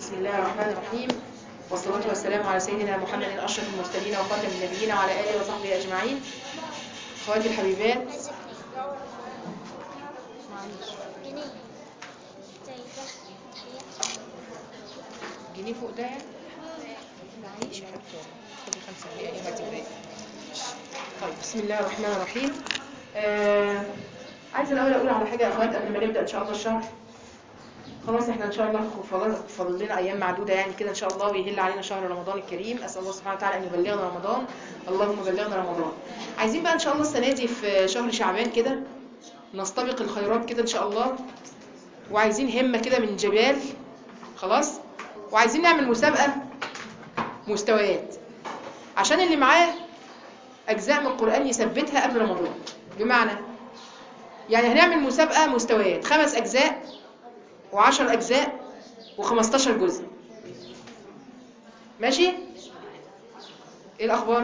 بسم الله الرحمن الرحيم والصلاة والسلام على سيدنا محمد أشرف المرسلين وخاتم النبيين وعلى آله وصحبه أجمعين أخواتي الحبيبات جنيه زي ده تحياتي جنيه فوق ده يعني معيش حتى خدي خمسة دقايق ما تبقى طيب بسم الله الرحمن الرحيم آه عايزة الأول أقول على حاجة يا أخوات قبل ما نبدأ إن شاء الله الشرح خلاص احنا ان شاء الله فاضل فاضل لنا ايام معدوده يعني كده ان شاء الله ويهل علينا شهر رمضان الكريم اسال الله سبحانه وتعالى ان يبلغنا رمضان اللهم بلغنا رمضان عايزين بقى ان شاء الله السنه دي في شهر شعبان كده نستبق الخيرات كده ان شاء الله وعايزين همه كده من جبال خلاص وعايزين نعمل مسابقه مستويات عشان اللي معاه اجزاء من القران يثبتها قبل رمضان بمعنى يعني هنعمل مسابقه مستويات خمس اجزاء و10 أجزاء و15 جزء ماشي؟ إيه الأخبار؟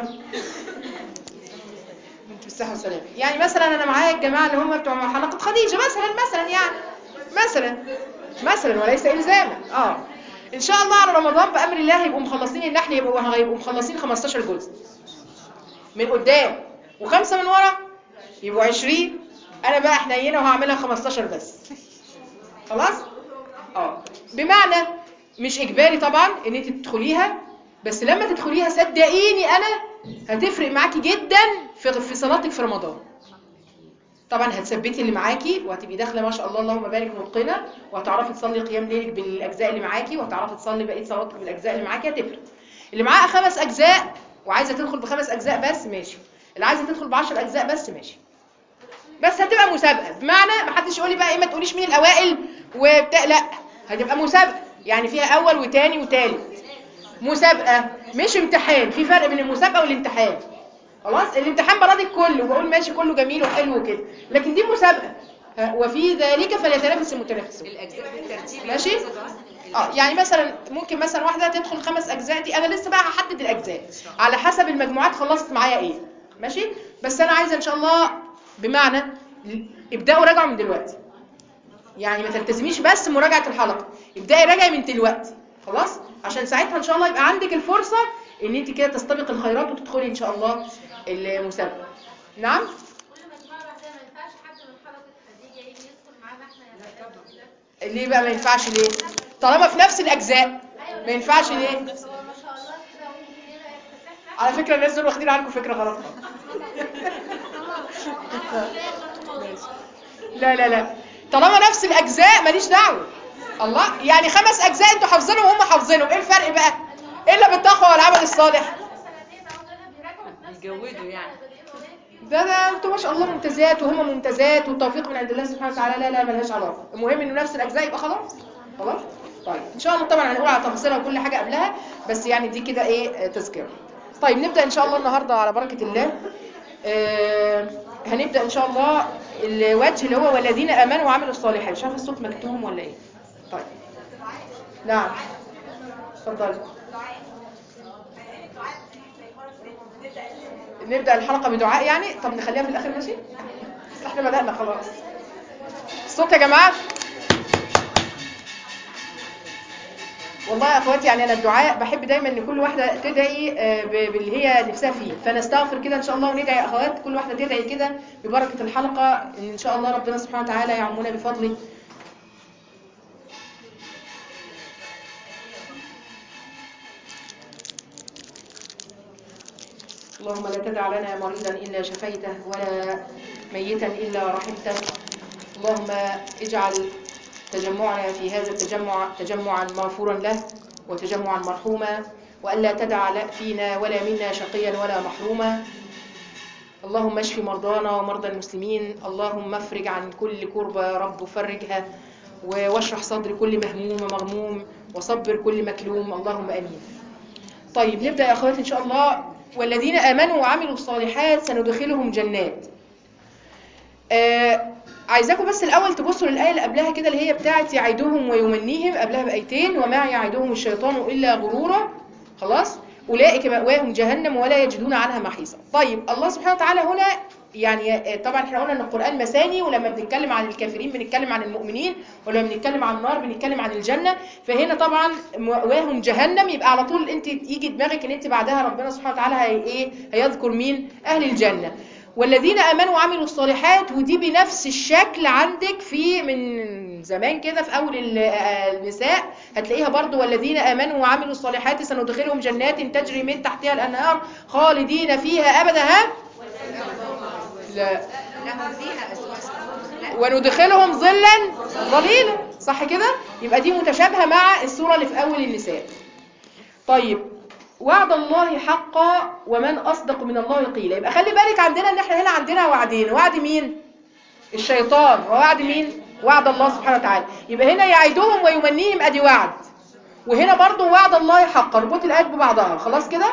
انت بالصحة والسلامة يعني مثلا أنا معايا الجماعة اللي هم بتوع حلقة خديجة مثلا مثلا يعني مثلا مثلا وليس إلزاما اه إن شاء الله على رمضان بأمر الله هيبقوا مخلصين النحل يبقوا هيبقوا مخلصين 15 جزء من قدام وخمسة من ورا يبقوا 20 أنا بقى حنينة وهعملها 15 بس خلاص اه بمعنى مش اجباري طبعا ان انت تدخليها بس لما تدخليها صدقيني انا هتفرق معاكي جدا في في صلاتك في رمضان طبعا هتثبتي اللي معاكي وهتبقي داخله ما شاء الله اللهم بارك متقنه وهتعرفي تصلي قيام ليلك بالاجزاء اللي معاكي وهتعرفي تصلي بقيه صلاتك بالاجزاء اللي معاكي هتفرق اللي معاها خمس اجزاء وعايزه تدخل بخمس اجزاء بس ماشي اللي عايزه تدخل ب 10 اجزاء بس ماشي بس هتبقى مسابقه بمعنى ما حدش يقول لي بقى ايه ما تقوليش مين الاوائل وبتاع لا هتبقى مسابقه يعني فيها اول وتاني وتالت مسابقه مش امتحان في فرق بين المسابقه والامتحان خلاص الامتحان براضي الكل وبقول ماشي كله جميل وحلو وكده لكن دي مسابقه ها، وفي ذلك فليتنافس المتنافسون الاجزاء بالترتيب ماشي اه يعني مثلا ممكن مثلا واحده تدخل خمس اجزاء دي انا لسه بقى هحدد الاجزاء على حسب المجموعات خلصت معايا ايه ماشي بس انا عايزه ان شاء الله بمعنى ابداوا راجعوا من دلوقتي يعني ما تلتزميش بس مراجعه الحلقه ابداي راجعي من دلوقتي خلاص عشان ساعتها ان شاء الله يبقى عندك الفرصه ان انت كده تستبق الخيرات وتدخلي ان شاء الله المسابقه نعم كل مجموعة لوحدها ما ينفعش حد من حلقة خديجة يجي يدخل معانا احنا يا بنات ليه بقى ما ينفعش ليه طالما في نفس الاجزاء ما ينفعش ليه هو ما شاء الله كده وممكن هنا يكتسحنا على فكره الناس دول واخدين عنكم فكره غلط لا لا لا طالما نفس الاجزاء ماليش دعوه الله يعني خمس اجزاء انتوا حافظينهم وهم حافظينهم ايه الفرق بقى الا بالتقوى والعمل الصالح سنتين او ثلاثة بيراجعوا في نفس بيجودوا يعني ده ده انتوا ما شاء الله ممتازات وهم ممتازات والتوفيق من عند الله سبحانه وتعالى لا لا ملهاش علاقه المهم انه نفس الاجزاء يبقى خلاص خلاص طيب ان شاء الله طبعا هنقول على تفاصيلها وكل حاجه قبلها بس يعني دي كده ايه آه، تذكره طيب نبدا ان شاء الله النهارده على بركه الله آه هنبدا ان شاء الله الوجه اللي هو والذين امنوا وعملوا الصالحات مش عارفه الصوت مكتوم ولا ايه طيب نعم اتفضلي نبدأ الحلقة بدعاء يعني طب نخليها في الآخر ماشي بس احنا بدأنا خلاص الصوت يا جماعة والله يا اخواتي يعني انا الدعاء بحب دايما ان كل واحده تدعي آه، ب- باللي هي نفسها فيه فنستغفر كده ان شاء الله وندعي يا اخوات كل واحده تدعي كده ببركه الحلقه ان ان شاء الله ربنا سبحانه وتعالى يعمنا بفضله اللهم لا تدع لنا مريضا إلا شفيته ولا ميتا إلا رحمته اللهم اجعل تجمعنا في هذا التجمع تجمعا مغفورا له وتجمعا مرحوما وألا تدع لا- فينا ولا منا شقيا ولا محروما اللهم اشف مرضانا ومرضى المسلمين اللهم افرج عن كل كربة يا رب وفرجها و- واشرح صدر كل مهموم ومغموم وصبر كل مكلوم اللهم امين طيب نبدأ يا أخواتي إن شاء الله والذين آمنوا وعملوا الصالحات سندخلهم جنات آه عايزاكم بس الأول تبصوا للآية اللي قبلها كده اللي هي بتاعت يعدهم ويمنيهم قبلها بآيتين وما يعدهم الشيطان إلا غرورا خلاص أولئك مأواهم جهنم ولا يجدون عنها محيصا طيب الله سبحانه وتعالى هنا يعني طبعا احنا قلنا ان القرآن مثاني ولما بنتكلم عن الكافرين بنتكلم عن المؤمنين ولما بنتكلم عن النار بنتكلم عن الجنة فهنا طبعا مأواهم جهنم يبقى على طول انت يجي دماغك ان انت بعدها ربنا سبحانه وتعالى هي ايه هيذكر مين اهل الجنة والذين امنوا وعملوا الصالحات ودي بنفس الشكل عندك في من زمان كده في اول ال- النساء هتلاقيها برضو والذين امنوا وعملوا الصالحات سندخلهم جنات تجري من تحتها الانهار خالدين فيها ابدا ها لا لهم فيها أزواج وندخلهم ظلا ظليلا صح كده يبقى دي متشابهه مع السوره اللي في اول النساء طيب وعد الله حقا ومن اصدق من الله قيلا يبقى خلي بالك عندنا ان احنا هنا عندنا وعدين وعد مين الشيطان ووعد مين وعد الله سبحانه وتعالى يبقى هنا يعدهم ويمنيهم ادي وعد وهنا برضو وعد الله حقا اربط الايات ببعضها خلاص كده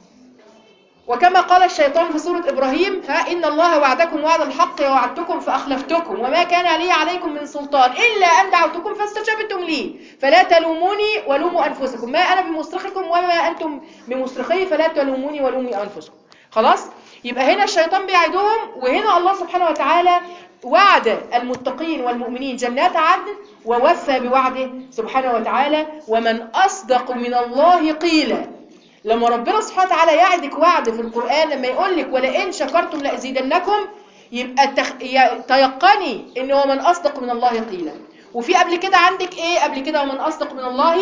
وكما قال الشيطان في سورة إبراهيم ها إن الله وعدكم وعد الحق ووعدتكم فأخلفتكم وما كان لي عليكم من سلطان إلا أن دعوتكم فاستجبتم لي فلا تلوموني ولوموا أنفسكم ما أنا بمصرخكم وما أنتم بمصرخي فلا تلوموني ولوموا أنفسكم خلاص يبقى هنا الشيطان بيعدهم وهنا الله سبحانه وتعالى وعد المتقين والمؤمنين جنات عدن ووفى بوعده سبحانه وتعالى ومن أصدق من الله قيلا لما ربنا سبحانه وتعالى يعدك وعد في القرآن لما يقول لك ولئن شكرتم لأزيدنكم يبقى تخ... ي- تيقني ان هو من أصدق من الله قيلا وفي قبل كده عندك ايه قبل كده ومن أصدق من الله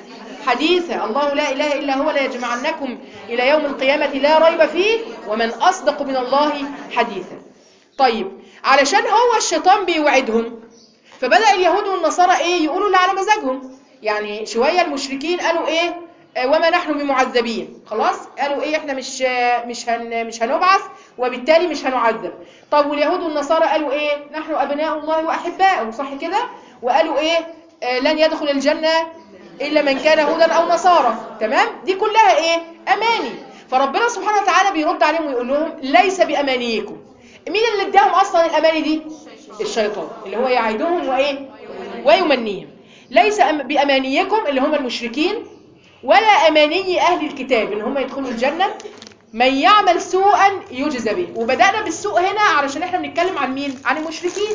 حديثا الله لا إله إلا هو لا يجمعنكم إلى يوم القيامة لا ريب فيه ومن أصدق من الله حديثا طيب علشان هو الشيطان بيوعدهم فبدأ اليهود والنصارى ايه يقولوا اللي على مزاجهم يعني شوية المشركين قالوا ايه آه، وما نحن بمعذبين خلاص قالوا ايه احنا مش آه، مش هن مش هنبعث وبالتالي مش هنعذب طب واليهود والنصارى قالوا ايه نحن ابناء الله واحباؤه صح كده وقالوا ايه آه، لن يدخل الجنة الا من كان هودا او نصارى تمام دي كلها ايه اماني فربنا سبحانه وتعالى بيرد عليهم ويقول لهم ليس بامانيكم مين اللي اداهم اصلا الاماني دي الشيطان اللي هو يعيدهم وايه ويمنيهم ليس أم- بامانيكم اللي هم المشركين ولا اماني اهل الكتاب ان هم يدخلوا الجنه من يعمل سوءا يجزى به وبدانا بالسوء هنا علشان احنا بنتكلم عن مين عن المشركين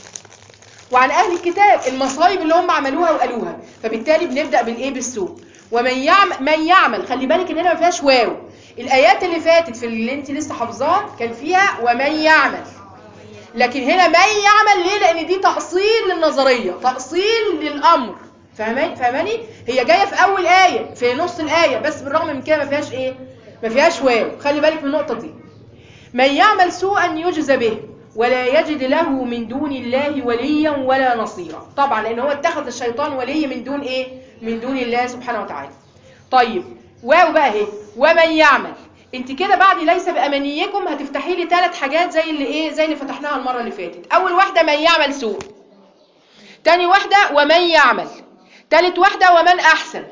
وعن اهل الكتاب المصايب اللي هم عملوها وقالوها فبالتالي بنبدا بالايه بالسوء ومن يعمل من يعمل خلي بالك ان هنا ما فيهاش واو الايات اللي فاتت في اللي انت لسه حافظاه كان فيها ومن يعمل لكن هنا من يعمل ليه لان دي تأصيل للنظرية تأصيل للأمر فاهماني فاهماني هي جاية في أول آية في نص الآية بس بالرغم من كده ما فيهاش إيه ما فيهاش واو خلي بالك من النقطة دي من يعمل سوءا يجزى به ولا يجد له من دون الله وليا ولا نصيرا طبعا لان هو اتخذ الشيطان ولي من دون ايه من دون الله سبحانه وتعالى طيب واو بقى اهي ومن يعمل انت كده بعد ليس بامانيكم هتفتحي لي ثلاث حاجات زي اللي ايه زي اللي فتحناها المره اللي فاتت اول واحده من يعمل سوء تاني واحده ومن يعمل تالت واحده ومن احسن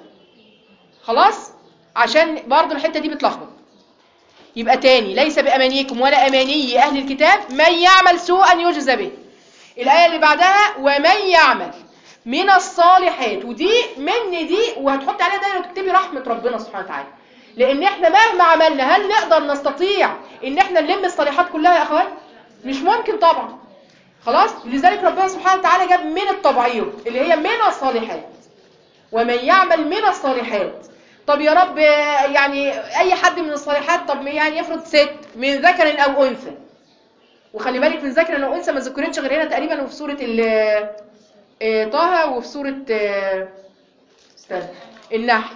خلاص عشان برضو الحته دي بتلخبط يبقى تاني ليس بأمانيكم ولا أماني أهل الكتاب من يعمل سوءا يجزى به الآية اللي بعدها ومن يعمل من الصالحات ودي من دي وهتحط عليها دايره وتكتبي رحمة ربنا سبحانه وتعالى لأن احنا مهما عملنا هل نقدر نستطيع ان احنا نلم الصالحات كلها يا أخوان مش ممكن طبعا خلاص لذلك ربنا سبحانه وتعالى جاب من الطبعية اللي هي من الصالحات ومن يعمل من الصالحات طب يا رب يعني اي حد من الصالحات طب يعني يفرض ست من ذكر او انثى وخلي بالك من ذكر او انثى ما ذكرتش غير هنا تقريبا وفي سوره ال- آه، طه وفي سوره آه، استنى النحل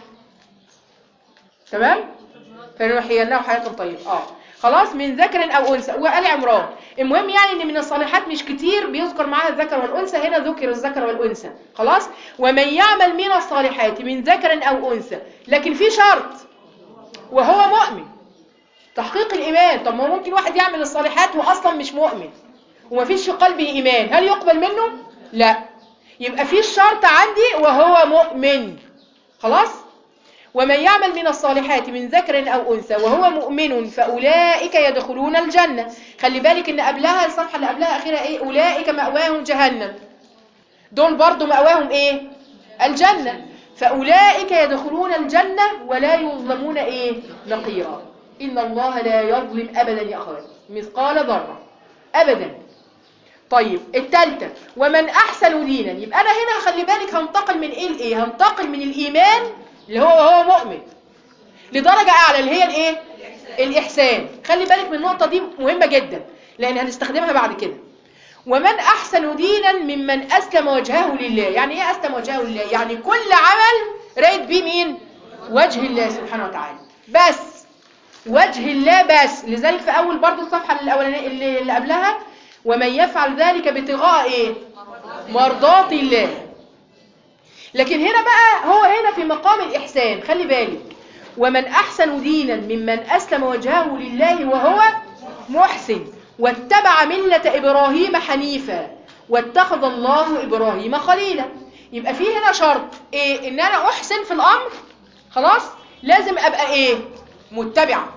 تمام فنحييناه حياه طيبه اه خلاص من ذكر او انثى وآل عمران المهم يعني ان من الصالحات مش كتير بيذكر معاها الذكر والانثى هنا ذكر الذكر والانثى خلاص ومن يعمل من الصالحات من ذكر او انثى لكن في شرط وهو مؤمن تحقيق الايمان طب ما هو ممكن واحد يعمل الصالحات واصلا مش مؤمن ومفيش في قلبه ايمان هل يقبل منه لا يبقى في الشرط عندي وهو مؤمن خلاص ومن يعمل من الصالحات من ذكر أو أنثى وهو مؤمن فأولئك يدخلون الجنة خلي بالك إن قبلها الصفحة اللي قبلها أخيرا إيه أولئك مأواهم جهنم دول برضو مأواهم إيه الجنة فأولئك يدخلون الجنة ولا يظلمون إيه نقيرا إن الله لا يظلم أبدا يا أخوان مثقال ذرة ابدا طيب الثالثه ومن احسن دينا يبقى انا هنا خلي بالك هنتقل من ايه لايه هنتقل من الايمان اللي هو هو مؤمن لدرجه اعلى اللي هي الايه الاحسان خلي بالك من النقطه دي مهمه جدا لان هنستخدمها بعد كده ومن احسن دينا ممن اسلم وجهه لله يعني ايه اسلم وجهه لله يعني كل عمل رايد بيه مين وجه الله سبحانه وتعالى بس وجه الله بس لذلك في اول برضو الصفحه الاولانيه اللي, اللي قبلها ومن يفعل ذلك ابتغاء ايه مرضات الله لكن هنا بقى هو هنا في مقام الإحسان خلي بالك ومن أحسن دينا ممن أسلم وجهه لله وهو محسن واتبع ملة إبراهيم حنيفا واتخذ الله إبراهيم خليلا يبقى في هنا شرط إيه إن أنا أحسن في الأمر خلاص لازم أبقى إيه متبعة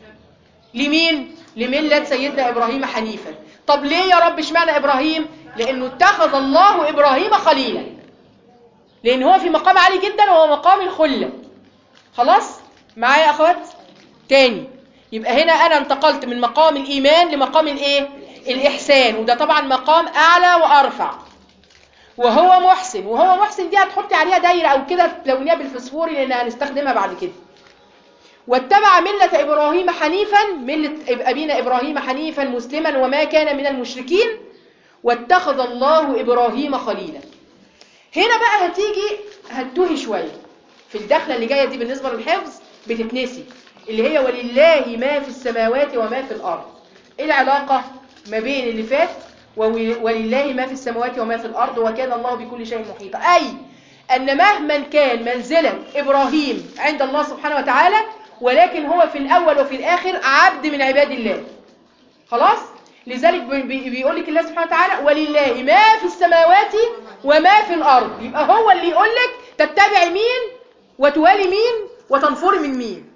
لمين لملة سيدنا إبراهيم حنيفا طب ليه يا رب اشمعنى إبراهيم لأنه اتخذ الله إبراهيم خليلا لأن هو في مقام عالي جدا وهو مقام الخلة خلاص معايا يا أخوات تاني يبقى هنا أنا انتقلت من مقام الإيمان لمقام الإيه الإحسان وده طبعا مقام أعلى وأرفع وهو محسن وهو محسن دي هتحطي عليها دايرة أو كده تلونيها بالفسفوري لأن هنستخدمها بعد كده واتبع ملة إبراهيم حنيفا ملة أبينا إبراهيم حنيفا مسلما وما كان من المشركين واتخذ الله إبراهيم خليلا هنا بقى هتيجي هتوهي شوية في الدخلة اللي جاية دي بالنسبة للحفظ بتتنسي اللي هي ولله ما في السماوات وما في الأرض ايه العلاقة ما بين اللي فات ولله ما في السماوات وما في الأرض وكان الله بكل شيء محيطا أي أن مهما كان منزلة إبراهيم عند الله سبحانه وتعالى ولكن هو في الأول وفي الآخر عبد من عباد الله خلاص لذلك بيقول لك الله سبحانه وتعالى ولله ما في السماوات وما في الأرض يبقى هو اللي يقول لك تتبعي مين وتوالي مين وتنفري من مين